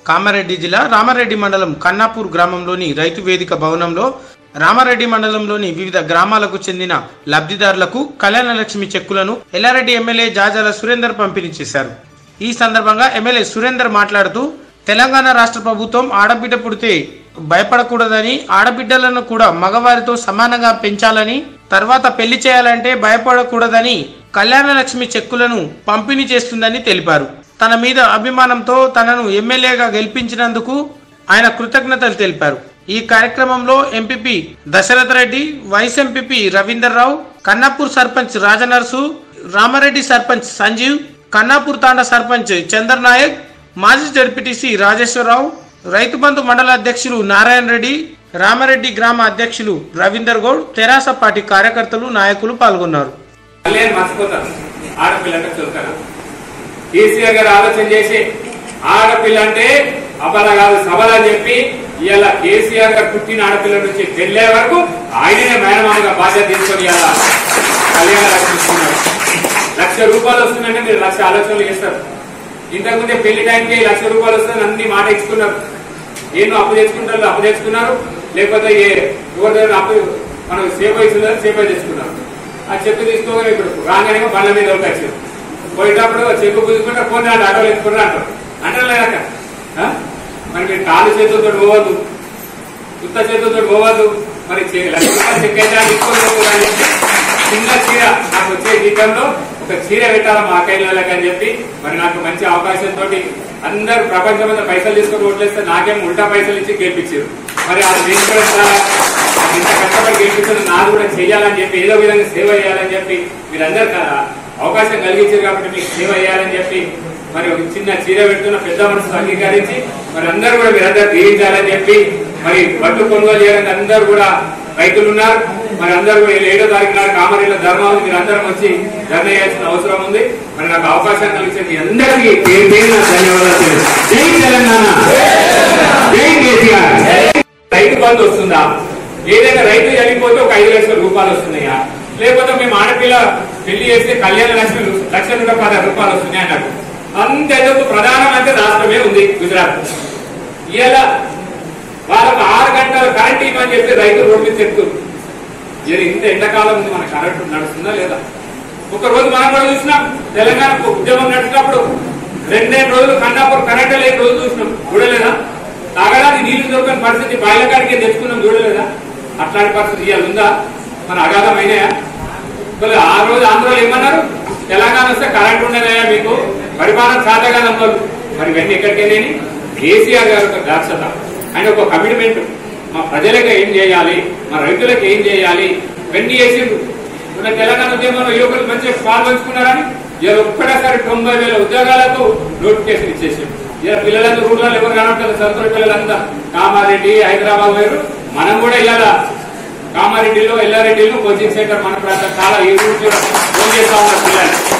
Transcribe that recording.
కామారెడ్డి జిల్లా రామారెడ్డి మండలం కన్నాపూర్ గ్రామంలోని రైతు వేదిక భవనంలో రామారెడ్డి మండలంలోని వివిధ గ్రామాలకు చెందిన లబ్ధిదారులకు కళ్యాణ లక్ష్మి చెక్కులను ఎల్లారెడ్డి ఎమ్మెల్యే జాజాల సురేందర్ పంపిణీ చేశారు ఈ సందర్భంగా ఎమ్మెల్యే సురేందర్ మాట్లాడుతూ తెలంగాణ రాష్ట్ర ప్రభుత్వం ఆడబిడ్డ పుడితే భయపడకూడదని ఆడబిడ్డలను కూడా మగవారితో సమానంగా పెంచాలని తర్వాత పెళ్లి చేయాలంటే భయపడకూడదని కళ్యాణ లక్ష్మి చెక్కులను పంపిణీ చేస్తుందని తెలిపారు తన మీద అభిమానంతో తనను ఎమ్మెల్యేగా గెలిపించినందుకు ఆయన కృతజ్ఞతలు తెలిపారు ఈ కార్యక్రమంలో MPP Dasharatha Reddy vice MPP Ravinder Rao Kannapur sarpanch Rajanarsu Ramareddy sarpanch Sanjeev Kannapur Thanda sarpanch Chandar Nayak మాజీ జడ్పీటీసీ రాజేశ్వరరావు రైతు బంధు మండల అధ్యక్షులు నారాయణ రెడ్డి రామారెడ్డి గ్రామ అధ్యక్షులు రవీందర్ గౌడ్ తెరాస పార్టీ కార్యకర్తలు నాయకులు పాల్గొన్నారు కళ్యాణ్ మర్చిపోతారు ఆడపిల్ల అంటే చులకన కేసీఆర్ గారు ఆలోచన చేసి ఆడపిల్ల అంటే అబల కాదు సబల అని చెప్పి ఇలా కేసీఆర్ గారు పుట్టిన ఆడపిల్ల నుంచి పెళ్లే వరకు ఆయననే మేనమామగా బాధ్యత తీసుకొని ఇలా కళ్యాణ లక్ష్మి ఇస్తున్నారు లక్ష రూపాయలు వస్తుందంటే మీరు లక్ష ఆలోచనలు చేస్తారు ఇంతకుముందే పెళ్లి టైంకి లక్ష రూపాయలు వస్తుందని అన్ని మాట ఇచ్చుకున్నారు ఏం అప్పు తెచ్చుకుంటారు అప్పు తెచ్చుకున్నారు లేకపోతే ఏ ఎవరి దగ్గర అప్పు మనం సేఫ్ ఇస్తున్నారు సేఫ్ తెచ్చుకున్నారు ఆ చెక్కు తీసుకోగానే ఇప్పుడు రాగానే బండ్ల మీద వచ్చారు పోయేటప్పుడు చెక్కు పుచ్చుకుంటే ఫోన్ అంటే ఆటోలు ఎత్తుకుంటారు అంటారు అంటారు లేక మరి మీరు కాలు చేతులతో పోవద్దు ఉత్త చేతులతో పోవద్దు మరి చే- లక్ష రూపాయలు చెక్ అయితే అది తీసుకొని పోవద్దు అని చెప్పి చిన్న చీర నాకు వచ్చే జీతంలో ఒక చీర పెట్టాలి మా కైలకి అని చెప్పి మరి నాకు మంచి అవకాశంతో అందరు ప్రపంచం అంతా పైసలు తీసుకొని ఓట్లేస్తే నాకేం ఉల్టా పైసలు ఇచ్చి గెలిపించారు మరి అది నేను కూడా చాలా ఇంత కష్టపడి గెలిపించిన నాది కూడా చేయాలని చెప్పి ఏదో విధంగా సేవ చేయాలని చెప్పి మీరందరు క- అవకాశం కలిగించారు కాబట్టి మీకు సేవ చేయాలని చెప్పి మరి ఒక చిన్న చీర పెడుతున్న పెద్ద మనసు అంగీకరించి మరి అందరూ కూడా మీరందరూ దీవించాలని చెప్పి మరి బట్టు కొనుగోలు చేయడానికి అందరూ కూడా రైతులు ఉన్నారు మరి అందరూ కూడా ఏడో తారీఖు నాడు కామారెడ్డి ధర్మాలు మీరు అందరం వచ్చి ధర్నా చేయాల్సిన అవసరం ఉంది మరి నాకు అవకాశం కలిగించిన మీ అందరికీ పేరు పేరున ధన్యవాదాలు తెలుసు. జై తెలంగాణ జై కేసీఆర్ రైతు బంధు వస్తుందా ఏదైనా రైతు చనిపోతే ఒక ఐదు లక్షల రూపాయలు వస్తున్నాయా లేకపోతే మేము ఆడపిల్ల పెళ్లి చేస్తే కళ్యాణ లక్ష్మి లక్ష నూట పదహారు రూపాయలు వస్తున్నాయి అన్నట్టు అంతెందుకు ప్రధానమంత్రి రాష్ట్రమే ఉంది గుజరాత్ ఇలా వాళ్ళకు ఆరు గంటల కరెంట్ ఇవ్వని చెప్పి రైతులు రోడ్డు మీద చెప్తున్నారు ఇది ఇంత ఎండాకాలం ఉంది మన కరెంట్ నడుస్తుందా లేదా ఒక రోజు మనం కూడా చూసినాం తెలంగాణ ఉద్యమం నడిచినప్పుడు రెండే రోజులు కన్నాపూర్ కరెంట్ లేని రోజు చూసినాం చూడలేదా తాగడానికి నీళ్లు దొరకని పరిస్థితి బయలకాడికి తెచ్చుకున్నాం చూడలేదా అట్లాంటి పరిస్థితి ఇవాళ ఉందా మన అగాధమైనయా మరి ఆ రోజు ఆంధ్రలో ఏమన్నారు తెలంగాణ వస్తే కరెంట్ ఉండదయా మీకు పరిపాలన సాధగా నమ్మరు మరి ఇవన్నీ ఎక్కడికెళ్ళని కేసీఆర్ గారి యొక్క దాక్షత ఆయన ఒక కమిట్మెంట్ మా ప్రజలకు ఏం చేయాలి మా రైతులకు ఏం చేయాలి ఇవన్నీ చేసిండ్రు మన తెలంగాణ ఉద్యమంలో యువకులు మంచిగా పాల్పంచుకున్నారని ఇలా ఒక్కటేసారి తొంభై వేల ఉద్యోగాలకు నోటిఫికేషన్ ఇచ్చేసారు ఇలా పిల్లలందరూ రూట్లో ఎవరు కనబడతారు చదువుతున్న పిల్లలంతా కామారెడ్డి హైదరాబాద్ వేరు మనం కూడా ఇలా కామారెడ్డిలో ఎల్లారెడ్డిలో కోచింగ్ సెంటర్ మన ప్రాంతం చాలా ఈ రూట్ ఫోన్ చేస్తా ఉన్నారు పిల్లలు